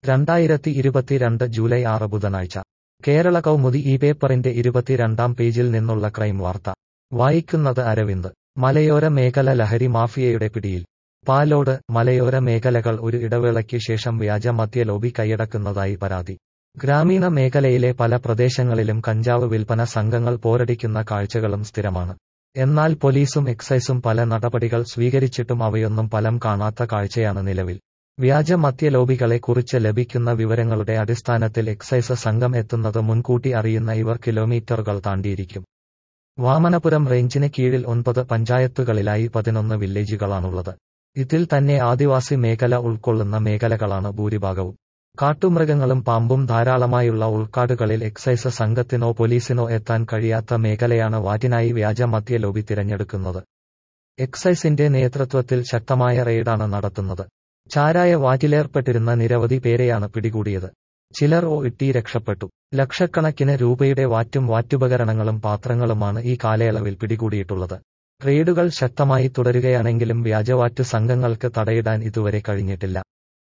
രണ്ടായിരത്തി ഇരുപത്തിരണ്ട് ജൂലൈ ആറ് ബുധനാഴ്ച കേരള കൗമുദി ഈ പേപ്പറിന്റെ ഇരുപത്തിരണ്ടാം പേജിൽ നിന്നുള്ള ക്രൈം വാർത്ത വായിക്കുന്നത് അരവിന്ദ് മലയോര മേഖല ലഹരി മാഫിയയുടെ പിടിയിൽ പാലോട് മലയോര മേഖലകൾ ഒരു ഇടവേളയ്ക്ക് ശേഷം വ്യാജ മദ്യ ലോബി കൈയടക്കുന്നതായി പരാതി ഗ്രാമീണ മേഖലയിലെ പല പ്രദേശങ്ങളിലും കഞ്ചാവ് വിൽപ്പന സംഘങ്ങൾ പോരടിക്കുന്ന കാഴ്ചകളും സ്ഥിരമാണ് എന്നാൽ പോലീസും എക്സൈസും പല നടപടികൾ സ്വീകരിച്ചിട്ടും അവയൊന്നും ഫലം കാണാത്ത കാഴ്ചയാണ് നിലവിൽ വ്യാജ മദ്യ ലോബികളെ കുറിച്ച് ലഭിക്കുന്ന വിവരങ്ങളുടെ അടിസ്ഥാനത്തിൽ എക്സൈസ് സംഘം എത്തുന്നത് മുൻകൂട്ടി അറിയുന്ന ഇവർ കിലോമീറ്ററുകൾ താണ്ടിയിരിക്കും വാമനപുരം റേഞ്ചിന് കീഴിൽ ഒൻപത് പഞ്ചായത്തുകളിലായി പതിനൊന്ന് വില്ലേജുകളാണുള്ളത് ഇതിൽ തന്നെ ആദിവാസി മേഖല ഉൾക്കൊള്ളുന്ന മേഖലകളാണ് ഭൂരിഭാഗവും കാട്ടുമൃഗങ്ങളും പാമ്പും ധാരാളമായുള്ള ഉൾക്കാടുകളിൽ എക്സൈസ് സംഘത്തിനോ പോലീസിനോ എത്താൻ കഴിയാത്ത മേഖലയാണ് വാറ്റിനായി വ്യാജ മദ്യ ലോബി തിരഞ്ഞെടുക്കുന്നത് എക്സൈസിന്റെ നേതൃത്വത്തിൽ ശക്തമായ റെയ്ഡാണ് നടത്തുന്നത് ചാരായ വാറ്റിലേർപ്പെട്ടിരുന്ന നിരവധി പേരെയാണ് പിടികൂടിയത് ചിലർ ഓ ഇട്ടി രക്ഷപ്പെട്ടു ലക്ഷക്കണക്കിന് രൂപയുടെ വാറ്റും വാറ്റുപകരണങ്ങളും പാത്രങ്ങളുമാണ് ഈ കാലയളവിൽ പിടികൂടിയിട്ടുള്ളത് റെയ്ഡുകൾ ശക്തമായി തുടരുകയാണെങ്കിലും വ്യാജവാറ്റ് സംഘങ്ങൾക്ക് തടയിടാൻ ഇതുവരെ കഴിഞ്ഞിട്ടില്ല